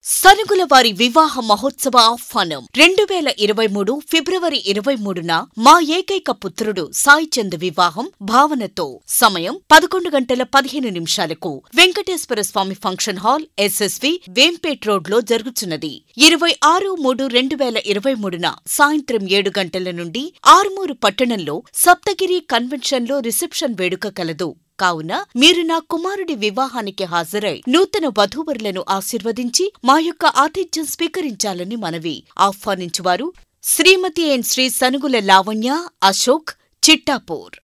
సనుగుల వారి వివాహ మహోత్సవ ఆహ్వానం రెండు వేల ఇరవై మూడు ఫిబ్రవరి ఇరవై మూడున మా ఏకైక పుత్రుడు సాయిచంద్ వివాహం భావనతో సమయం పదకొండు గంటల పదిహేను నిమిషాలకు Venkateswara Swamy function hall SSV Vempet road లో జరుగుతున్నది ఇరవై ఆరు మూడు రెండు వేల ఇరవై మూడున సాయంత్రం ఏడు గంటల నుండి ఆరుమూరు పట్టణంలో సప్తగిరి కన్వెన్షన్లో రిసెప్షన్ వేడుక కలదు కావున మీరు నా కుమారుడి వివాహానికి హాజరై నూతన వధూవరులను ఆశీర్వదించి మా యొక్క ఆతిథ్యం స్వీకరించాలని మనవి ఆహ్వానించువారు శ్రీమతి ఎన్ శ్రీ సనుగుల లావణ్య అశోక్ చిట్టాపూర్